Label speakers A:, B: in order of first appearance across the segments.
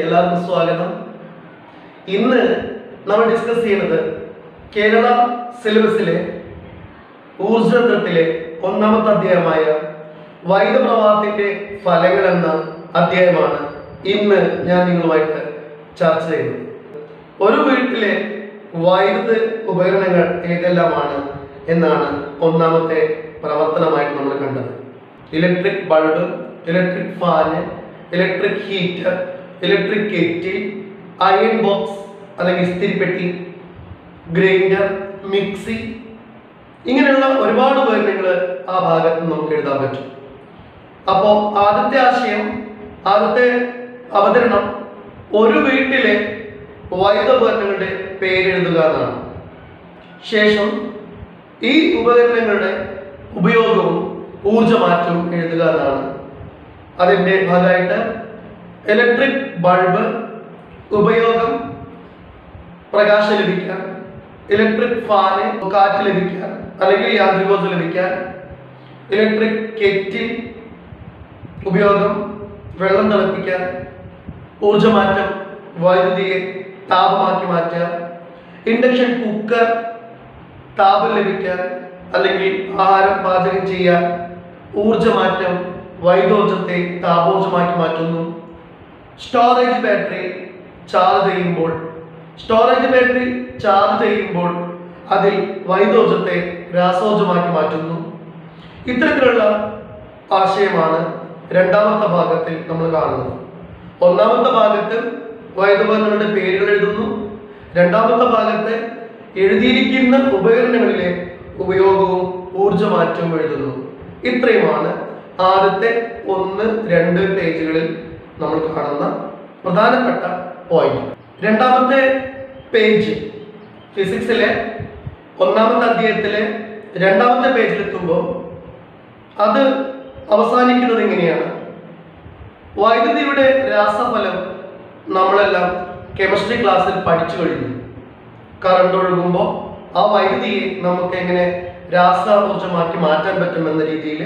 A: എല്ലാവർക്കും സ്വാഗതം ഇന്ന് നമ്മൾ ഡിസ്കസ് ചെയ്യുന്നത് കേരള സിലബസിലെ ഊർജതന്ത്രത്തിലെ ഒന്നാമത്തെ അധ്യായമായ വൈദ്യപ്രവാഹത്തിന്റെ ഫലങ്ങൾ എന്ന അധ്യായമാണ് ഇന്ന് ഞാൻ നിങ്ങളുമായിട്ട് ചർച്ച ചെയ്യുന്നത് ഒരു വീട്ടിലെ വൈദ്യുത ഉപകരണങ്ങൾ ഏതെല്ലാമാണ് എന്നാണ് ഒന്നാമത്തെ പ്രവർത്തനമായിട്ട് നമ്മൾ കണ്ടത് electric bulb electric fan electric heater electric kettle iron box അല്ലെങ്കിൽ ഇസ്തിരിപ്പെട്ടി ഗ്രൈൻഡർ മിക്സി ഇങ്ങനെയുള്ള ഒരുപാട് ഉപകരണങ്ങൾ ആ ഭാഗത്ത് നമുക്ക് എഴുതാൻ പറ്റും അപ്പോൾ ആദ്യത്തെ ആശയം ആദ്യത്തെ അവതരണം ഒരു വീട്ടിലെ വൈദ്യുപകരണങ്ങളുടെ പേരെഴുതുക എന്നാണ് ശേഷം ഈ ഉപകരണങ്ങളുടെ ഉപയോഗവും ഊർജമാറ്റവും എഴുതുക എന്നാണ് അതിൻ്റെ ഭാഗമായിട്ട് ഇലക്ട്രിക് ബൾബ് ഉപയോഗം പ്രകാശം ലഭിക്കാൻ ഇലക്ട്രിക് ഫാന് കാറ്റ് ലഭിക്കാൻ അല്ലെങ്കിൽ യാന്ത്രികോർജ്ജം ലഭിക്കാൻ ഇലക്ട്രിക് കെറ്റിൽ ഉപയോഗം വെള്ളം തിളപ്പിക്കാൻ ഊർജമാറ്റം വൈദ്യുതിയെ താപമാക്കി മാറ്റുക ഇൻഡക്ഷൻ കുക്കർ താപം ലഭിക്കാൻ അല്ലെങ്കിൽ ആഹാരം പാചകം ചെയ്യാൻ ഊർജമാറ്റം വൈദ്യോർജത്തെ താപോർജമാക്കി മാറ്റുന്നു സ്റ്റോറേജ് ബാറ്ററി ചാർജ് ചെയ്യുമ്പോൾ സ്റ്റോറേജ് ബാറ്ററി ചാർജ് ചെയ്യുമ്പോൾ അതിൽ വൈദ്യോർജത്തെ രാസോർജമാക്കി മാറ്റുന്നു ഇത്തരത്തിലുള്ള ആശയമാണ് രണ്ടാമത്തെ ഭാഗത്തിൽ നമ്മൾ കാണുന്നത് ഒന്നാമത്തെ ഭാഗത്ത് വൈദ്യുപകരണങ്ങളുടെ പേരുകൾ എഴുതുന്നു രണ്ടാമത്തെ ഭാഗത്ത് എഴുതിയിരിക്കുന്ന ഉപകരണങ്ങളിലെ ഉപയോഗവും ഊർജമാറ്റവും എഴുതുന്നു ഇത്രയുമാണ് ആദ്യത്തെ ഒന്ന് രണ്ട് പേജുകളിൽ നമ്മൾ കാണുന്ന പ്രധാനപ്പെട്ട പോയിന്റ് രണ്ടാമത്തെ പേജ് ഫിസിക്സിലെ ഒന്നാമത്തെ അധ്യായത്തിലെ രണ്ടാമത്തെ പേജിലെത്തുമ്പോൾ അത് അവസാനിക്കുന്നത് എങ്ങനെയാണ് വൈദ്യുതിയുടെ രാസഫലം നമ്മളെല്ലാം കെമിസ്ട്രി ക്ലാസ്സിൽ പഠിച്ചു കഴിഞ്ഞു കറണ്ട് ഒഴുകുമ്പോൾ ആ വൈദ്യുതിയെ നമുക്ക് എങ്ങനെ രാസ-ഊർജ്ജമാക്കി മാറ്റാൻ പറ്റുമെന്ന രീതിയിൽ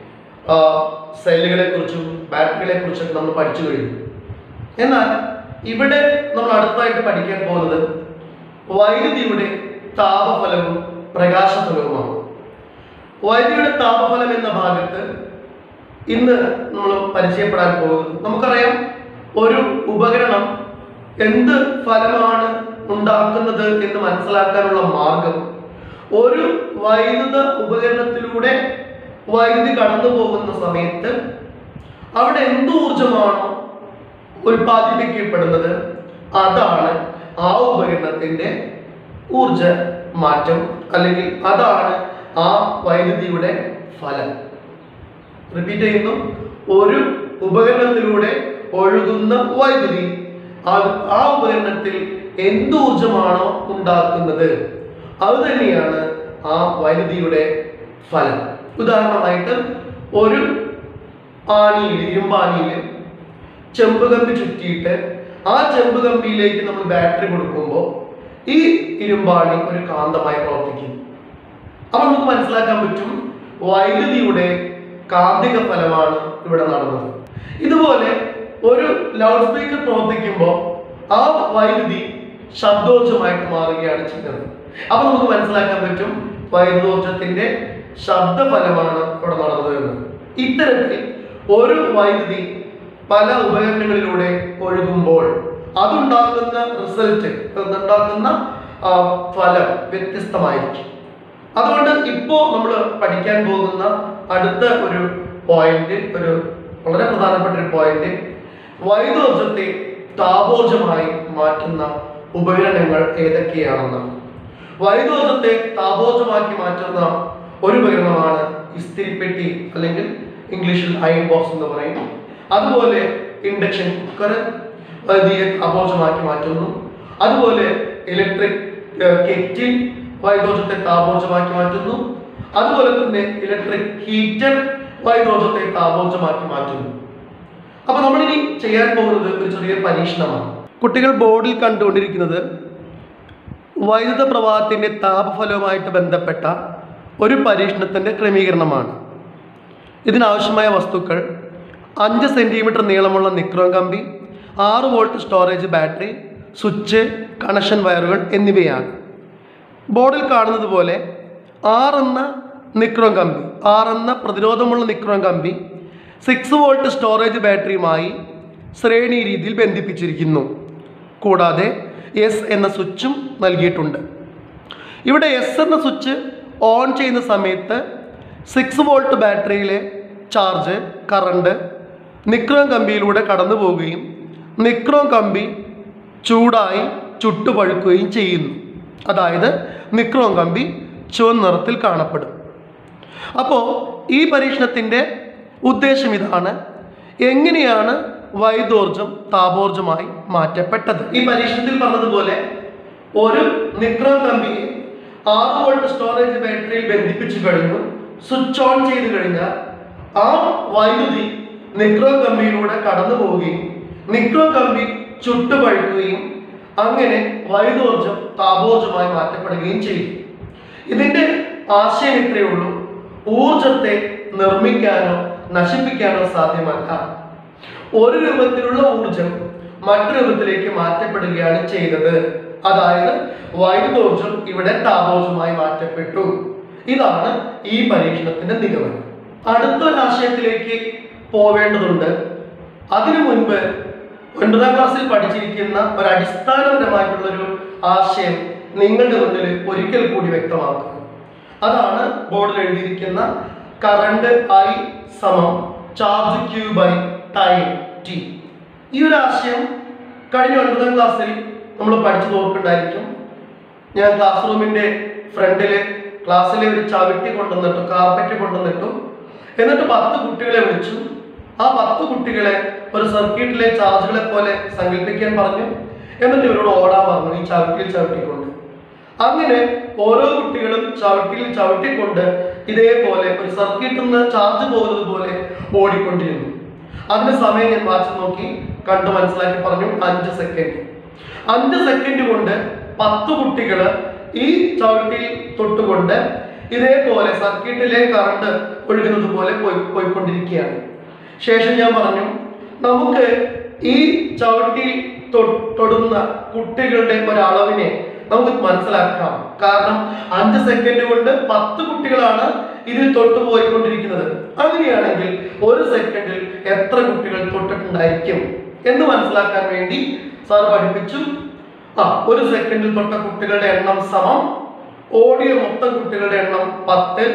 A: സെല്ലുകളെ കുറിച്ചും ബാറ്ററികളെ കുറിച്ചൊക്കെ നമ്മൾ പഠിച്ചു കഴിഞ്ഞു എന്നാൽ ഇവിടെ നമ്മൾ അടുത്തായിട്ട് പഠിക്കാൻ പോകുന്നത് വൈദ്യുതിയുടെ താപഫലവും പ്രകാശഫലവുമാണ് വൈദ്യുതിയുടെ താപഫലം എന്ന ഭാഗത്ത് ഇന്ന് നമ്മൾ പരിചയപ്പെടാൻ പോകുന്നത് നമുക്കറിയാം ഒരു ഉപകരണം എന്ത് ഫലമാണ് ഉണ്ടാക്കുന്നത് എന്ന് മനസ്സിലാക്കാനുള്ള മാർഗം ഒരു വൈദ്യുത ഉപകരണത്തിലൂടെ വൈദ്യുതി കടന്നു പോകുന്ന സമയത്ത് അവിടെ എന്ത് ഊർജമാണോ ഉൽപ്പാദിപ്പിക്കപ്പെടുന്നത് അതാണ് ആ ഉപകരണത്തിന്റെ ഊർജ മാറ്റം അല്ലെങ്കിൽ അതാണ് ആ വൈദ്യുതിയുടെ ഫലം റിപ്പീറ്റ് ചെയ്യുന്നു ഒരു ഉപകരണത്തിലൂടെ ഒഴുകുന്ന വൈദ്യുതി അത് ആ ഉപകരണത്തിൽ എന്ത് ഊർജമാണോ ഉണ്ടാക്കുന്നത് അത് തന്നെയാണ് ആ വൈദ്യുതിയുടെ ഫലം ഉദാഹരണമായിട്ട് ഒരു ആണിയിൽ ഇരുമ്പാണിയിൽ ചെമ്പ് കമ്പി ചുറ്റിയിട്ട് ആ ചെമ്പ് കമ്പിയിലേക്ക് നമ്മൾ ബാറ്ററി കൊടുക്കുമ്പോൾ ഈ ഇരുമ്പാണി ഒരു കാന്തമായി പ്രവർത്തിക്കും അപ്പൊ നമുക്ക് മനസ്സിലാക്കാൻ പറ്റും വൈദ്യുതിയുടെ കാന്തിക ഫലമാണ് ഇവിടെ നടന്നത് ഇതുപോലെ ഒരു ലൗഡ് സ്പീക്കർ പ്രവർത്തിക്കുമ്പോൾ ആ വൈദ്യുതി ശബ്ദോർജമായിട്ട് മാറുകയാണ് ചെയ്യുന്നത് അപ്പൊ നമുക്ക് മനസ്സിലാക്കാൻ പറ്റും വൈദ്യുതോർജത്തിന്റെ ശബ്ദഫലമാണ് ഇവിടെ നടന്നത് എന്ന് ഇത്തരത്തിൽ ഒരു വൈദ്യുതി പല ഉപകരണങ്ങളിലൂടെ ഒഴുകുമ്പോൾ അതുണ്ടാക്കുന്ന റിസൾട്ട് അതുണ്ടാക്കുന്ന ആ, ഫലം വ്യത്യസ്തമായിരിക്കും അതുകൊണ്ട് ഇപ്പോൾ നമ്മൾ പഠിക്കാൻ പോകുന്ന അടുത്ത ഒരു പോയിന്റ് ഒരു വളരെ പ്രധാനപ്പെട്ട ഒരു പോയിന്റ് വൈദ്യോർജത്തെ താപോർജമായി മാറ്റുന്ന ഉപകരണങ്ങൾ ഏതൊക്കെയാണെന്നാണ് വൈദ്യോർജത്തെ താപോർജമാക്കി മാറ്റുന്ന ഒരു ഉപകരണമാണ് ഇസ്തിരിപ്പെട്ടി അല്ലെങ്കിൽ ഇംഗ്ലീഷിൽ അയൺ ബോക്സ് എന്ന് പറയും അതുപോലെ ഇൻഡക്ഷൻ കുക്കർ വൈദ്യുതിയെ താപോർജമാക്കി മാറ്റുന്നു അതുപോലെ ഇലക്ട്രിക് കെറ്റിൽ വൈദ്യോർജത്തെ താപോർജമാക്കി മാറ്റുന്നു അതുപോലെ തന്നെ ഇലക്ട്രിക് ഹീറ്റർ വൈദ്യോർജത്തെ താപോർജമാക്കി മാറ്റുന്നു അപ്പൊ നമ്മളിനി ചെയ്യാൻ പോകുന്നത് ഒരു ചെറിയ പരീക്ഷണമാണ് കുട്ടികൾ ബോർഡിൽ കണ്ടുകൊണ്ടിരിക്കുന്നത് വൈദ്യുത പ്രവാഹത്തിന്റെ താപഫലവുമായിട്ട് ബന്ധപ്പെട്ട ഒരു പരീക്ഷണത്തിന്റെ ക്രമീകരണമാണ് ഇതിനാവശ്യമായ വസ്തുക്കൾ അഞ്ച് സെന്റിമീറ്റർ നീളമുള്ള നിക്രോം കമ്പി ആറ് volt storage battery switch connection വയറുകൾ എന്നിവയാണ് ബോർഡിൽ കാണുന്നത് പോലെ ആർ എന്ന നിക്രോൺ കമ്പി ആർ എന്ന പ്രതിരോധമുള്ള നിക്രോൺ കമ്പി സിക്സ് വോൾട്ട് സ്റ്റോറേജ് ബാറ്ററിയുമായി ശ്രേണി രീതിയിൽ ബന്ധിപ്പിച്ചിരിക്കുന്നു കൂടാതെ എസ് എന്ന സ്വിച്ചും നൽകിയിട്ടുണ്ട് ഇവിടെ എസ് എന്ന സ്വിച്ച് ഓൺ ചെയ്യുന്ന സമയത്ത് സിക്സ് വോൾട്ട് ബാറ്ററിയിലെ ചാർജ് കറണ്ട് നിക്രോൺ കമ്പിയിലൂടെ കടന്നു പോവുകയും നിക്രോൺ കമ്പി ചൂടായി ചുട്ടുപഴുക്കുകയും ചെയ്യുന്നു അതായത് നിക്രോൺ കമ്പി ചുവന്ന നിറത്തിൽ കാണപ്പെടും അപ്പോൾ ഈ പരീക്ഷണത്തിൻ്റെ ഉദ്ദേശം ഇതാണ് എങ്ങനെയാണ് വൈദ്യോർജം താപോർജമായി മാറ്റപ്പെട്ടത് ഈ പരീക്ഷണത്തിൽ പറഞ്ഞതുപോലെ ഒരു നിക്രോൺ കമ്പിയെ ആറ് വോൾട്ട് സ്റ്റോറേജ് ബാറ്ററിയിൽ ബന്ധിപ്പിച്ചു കഴിഞ്ഞു സ്വിച്ച് ഓൺ ചെയ്ത് കഴിഞ്ഞാൽ ആ വൈദ്യുതി നിക്രോൺ കമ്പിയിലൂടെ കടന്നു പോവുകയും നിക്രോൺ കമ്പി ചുട്ടുപഴുക്കുകയും അങ്ങനെ വൈദ്യോർജം താപോർജമായി മാറ്റപ്പെടുകയും ചെയ്യും ഇതിന്റെ ആശയം ഇത്രയേ ഉള്ളൂ ഊർജത്തെ നിർമ്മിക്കാനോ നശിപ്പിക്കാനോ സാധ്യമല്ല ഒരു രൂപത്തിലുള്ള ഊർജം മറ്റു രൂപത്തിലേക്ക് മാറ്റപ്പെടുകയാണ് ചെയ്തത് അതായത് വൈദ്യുതോർജം ഇവിടെ താപോർജമായി മാറ്റപ്പെട്ടു ഇതാണ് ഈ പരീക്ഷണത്തിന്റെ നിഗമനം അടുത്തൊരാശയത്തിലേക്ക് പോവേണ്ടതുണ്ട് അതിനു മുൻപ് ഒൻപതാം ക്ലാസ്സിൽ പഠിച്ചിരിക്കുന്ന ഒരു അടിസ്ഥാനപരമായിട്ടുള്ളൊരു ആശയം നിങ്ങളുടെ മുന്നിൽ ഒരിക്കൽ കൂടി വ്യക്തമാക്കുക അതാണ് ബോർഡിൽ എഴുതിയിരിക്കുന്ന കറണ്ട് ഐ സമം charge Q by time T ഈ ഒരു ആശയം കഴിഞ്ഞ ഒൻപതാം ക്ലാസ്സിൽ നമ്മൾ പഠിച്ചു നോക്കുന്നുണ്ടായിരിക്കും ഞാൻ ക്ലാസ് റൂമിന്റെ ഫ്രണ്ടില് ക്ലാസ്സിലെ ഒരു ചവിട്ടി കൊണ്ടുവന്നിട്ടു കാർപ്പറ്റ് കൊണ്ടുവന്നിട്ടു എന്നിട്ട് പത്ത് കുട്ടികളെ വിളിച്ചു ആ പത്ത് കുട്ടികളെ ഒരു സർക്യൂട്ടിലെ ചാർജുകളെ പോലെ സങ്കല്പിക്കാൻ പറഞ്ഞു എന്നിട്ട് ഇവരോട് ഓടാൻ പറഞ്ഞു ഈ ചവിട്ടിയിൽ ചവിട്ടിക്കൊണ്ട് അങ്ങനെ ഓരോ കുട്ടികളും ചവിട്ടിയിൽ ചവിട്ടിക്കൊണ്ട് ഇതേപോലെ ഒരു സർക്യൂട്ടിൽ നിന്ന് ചാർജ് പോകുന്നത് പോലെ ഓടിക്കൊണ്ടിരുന്നു അതിന് സമയം ഞാൻ വാച്ച് നോക്കി കണ്ടു മനസ്സിലാക്കി പറഞ്ഞു അഞ്ച് സെക്കൻഡ് അഞ്ച് സെക്കൻഡ് കൊണ്ട് പത്ത് കുട്ടികൾ ഈ ചവിട്ടിയിൽ തൊട്ടുകൊണ്ട് ഇതേപോലെ സർക്യൂട്ടിലെ കറണ്ട് ഒഴുകുന്നത് പോലെ പോയി പോയിക്കൊണ്ടിരിക്കുകയാണ് ശേഷം ഞാൻ പറഞ്ഞു നമുക്ക് ഈ ചവിട്ടിയിൽ തൊ- തൊടുന്ന കുട്ടികളുടെ ഒരളവിനെ നമുക്ക് മനസ്സിലാക്കാം കാരണം അഞ്ച് സെക്കൻഡ് കൊണ്ട് പത്ത് കുട്ടികളാണ് ഇതിൽ തൊട്ട് പോയിക്കൊണ്ടിരിക്കുന്നത് അങ്ങനെയാണെങ്കിൽ ഒരു സെക്കൻഡിൽ എത്ര കുട്ടികൾ തൊട്ടിട്ടുണ്ടായിരിക്കും എന്ന് മനസ്സിലാക്കാൻ വേണ്ടി സാർ പഠിപ്പിച്ചു ആ ഒരു സെക്കൻഡിൽ തൊട്ട കുട്ടികളുടെ എണ്ണം സമം ഓടിയ മൊത്തം കുട്ടികളുടെ എണ്ണം പത്ത്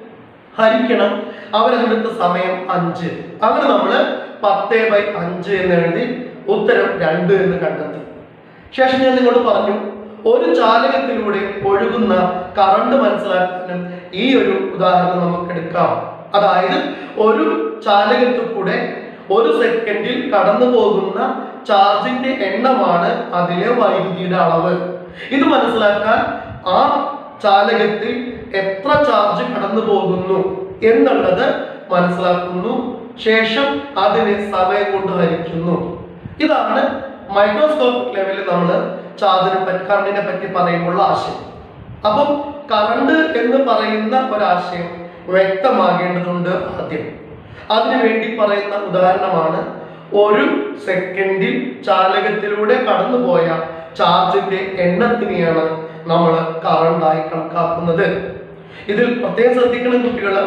A: ഹരിക്കണം അവരതിനെടുത്ത സമയം അഞ്ച് അങ്ങനെ നമ്മൾ പത്ത് ബൈ അഞ്ച് എന്ന് എഴുതി ഉത്തരം രണ്ട് എന്ന് കണ്ടെത്തി ശേഷം ഞാൻ നിങ്ങളോട് പറഞ്ഞു ഒരു ചാലകത്തിലൂടെ ഒഴുകുന്ന കറണ്ട് മനസ്സിലാക്കാനും ഈ ഒരു ഉദാഹരണം നമുക്ക് എടുക്കാം അതായത് ഒരു ചാലകത്തിൽ കൂടെ ഒരു സെക്കൻഡിൽ കടന്നു പോകുന്ന ചാർജിന്റെ എണ്ണമാണ് അതിലെ വൈദ്യുതിയുടെ അളവ് ഇത് മനസ്സിലാക്കാൻ ആ ചാലകത്തിൽ എത്ര ചാർജ് കടന്നു പോകുന്നു എന്നുള്ളത് മനസ്സിലാക്കുന്നു ശേഷം അതിനെ സമയം കൊണ്ട് ഹരിക്കുന്നു ഇതാണ് മൈക്രോസ്കോപ്പിക് ലെവലിൽ നമ്മൾ ചാർജിനെ പറ്റി കറണ്ടിനെ പറ്റി പറയുമ്പോൾ ആശയം അപ്പം കറണ്ട് എന്ന് പറയുന്ന ഒരാശയം വ്യക്തമാകേണ്ടതുണ്ട് ആദ്യം അതിനുവേണ്ടി പറയുന്ന ഉദാഹരണമാണ് ഒരു സെക്കൻഡിൽ ചാലകത്തിലൂടെ കടന്നുപോയ ചാർജിന്റെ എണ്ണത്തിനെയാണ് നമ്മൾ കറണ്ടായി കണക്കാക്കുന്നത് ഇതിൽ പ്രത്യേകം ശ്രദ്ധിക്കണം കുട്ടികൾ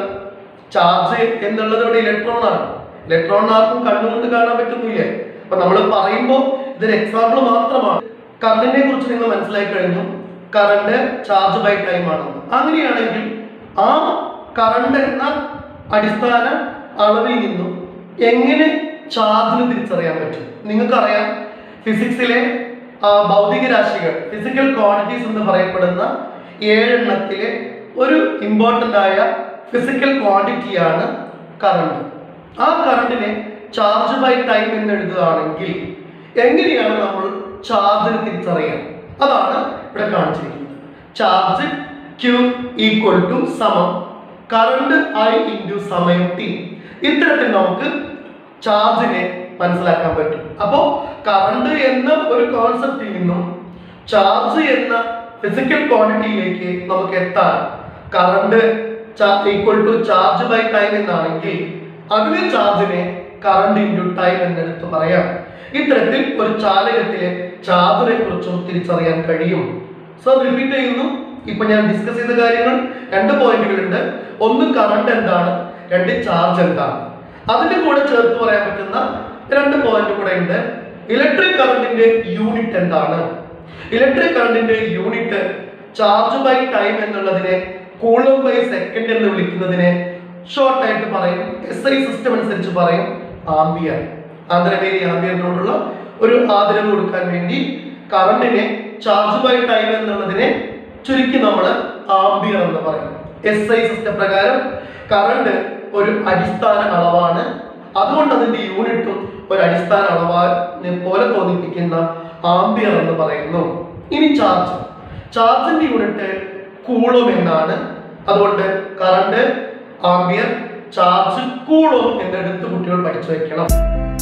A: ചാർജ് എന്നുള്ളത് ഇവിടെ ഇലക്ട്രോൺ ആണ് ഇലക്ട്രോൺ ആർക്കും കണ്ണുകൊണ്ട് കാണാൻ പറ്റുന്നില്ല അപ്പൊ നമ്മൾ പറയുമ്പോൾ ഇതൊരു എക്സാമ്പിൾ മാത്രമാണ് കറണ്ടിനെ കുറിച്ച് നിങ്ങൾ മനസ്സിലാക്കി കഴിഞ്ഞു കറണ്ട് ചാർജ് ബൈ ടൈം ആണെന്ന് അങ്ങനെയാണെങ്കിൽ ആ കറണ്ട് എന്ന അടിസ്ഥാന അളവിൽ നിന്നും എങ്ങനെ ചാർജിന് തിരിച്ചറിയാൻ പറ്റും നിങ്ങൾക്കറിയാം ഫിസിക്സിലെ ആ, ഭൗതിക രാശികൾ ഫിസിക്കൽ ക്വാണ്ടിറ്റീസ് എന്ന് പറയപ്പെടുന്ന ഏഴെണ്ണത്തിലെ ഒരു ഇമ്പോർട്ടൻ്റ് ആയ ഫിസിക്കൽ ക്വാണ്ടിറ്റിയാണ് കറണ്ട് ആ കറണ്ടിനെ ചാർജ് ബൈ ടൈം എന്ന് എഴുതുകയാണെങ്കിൽ എങ്ങനെയാണ് നമ്മൾ ചാർജിന് തിരിച്ചറിയാൻ അതാണ് ഇവിടെ കാണിച്ചിരിക്കുന്നത് ചാർജ് ക്യൂ ഈക്വൽ ടു സമം കറണ്ട് ഐ ഇൻറ്റു സമയം ടി ഇത്തരത്തിൽ നമുക്ക് ചാർജിനെ മനസ്സിലാക്കാൻ പറ്റും അപ്പോൾ കറണ്ട് എന്ന ഒരു കോൺസെപ്റ്റിൽ നിന്നും ചാർജ് എന്ന ഫിസിക്കൽ ക്വാണ്ടിറ്റിയിലേക്ക് നമുക്ക് എത്താൻ current equal to charge by time എന്നാണെങ്കിൽ അതിലെ ചാർജിനെ കറണ്ട് ഇൻറ്റു ടൈം എന്നെടുത്ത് പറയാം ഇത്തരത്തിൽ ഒരു ചാലകത്തിലെ ചാർജിനെ കുറിച്ചും തിരിച്ചറിയാൻ കഴിയും സോ റിപ്പീറ്റ് ചെയ്യുന്നു ഇപ്പൊ ഞാൻ ഡിസ്കസ് ചെയ്ത കാര്യങ്ങൾ രണ്ട് പോയിന്റുകളുണ്ട് ഒന്ന് കറണ്ട് എന്താണ് രണ്ട് ചാർജ് എന്താണ് അതിന്റെ കൂടെ ചേർത്ത് പറയാൻ പറ്റുന്ന രണ്ട് പോയിന്റ് കൂടെ ഉണ്ട് ഇലക്ട്രിക് കറണ്ടിന്റെ യൂണിറ്റ് എന്താണ് ഇലക്ട്രിക് കറണ്ടിന്റെ യൂണിറ്റ് ചാർജ് ബൈ ടൈം എന്നുള്ളതിനെ കൂളം ബൈ സെക്കൻഡ് എന്ന് വിളിക്കുന്നതിനെ ഷോർട്ട് ആയിട്ട് പറയും എസ് ഐ സിസ്റ്റം അനുസരിച്ച് പറയും ആംബിയർ ആന്തരമേരി ആംബിയറിനോടുള്ള ഒരു ആദരവ് കൊടുക്കാൻ വേണ്ടി കറണ്ടിനെ ചാർജ് ബൈ ടൈം എന്നുള്ളതിനെ ചുരുക്കി നമ്മൾ ആംബിയർ എന്ന് പറയും എസ് ഐ സിസ്റ്റം പ്രകാരം കറണ്ട് ഒരു അടിസ്ഥാന അളവാണ് അതുകൊണ്ട് അതിന്റെ യൂണിറ്റും ഒരു അടിസ്ഥാന അളവാനെ പോലെ തോന്നിപ്പിക്കുന്ന ആംബിയർ എന്ന് പറയുന്നു ഇനി ചാർജ് ചാർജിന്റെ യൂണിറ്റ് കൂളും എന്നാണ് അതുകൊണ്ട് കറണ്ട് ആംബിയർ ചാർജ് കൂളും എന്നെടുത്ത് കുട്ടികൾ പഠിച്ചു വെക്കണം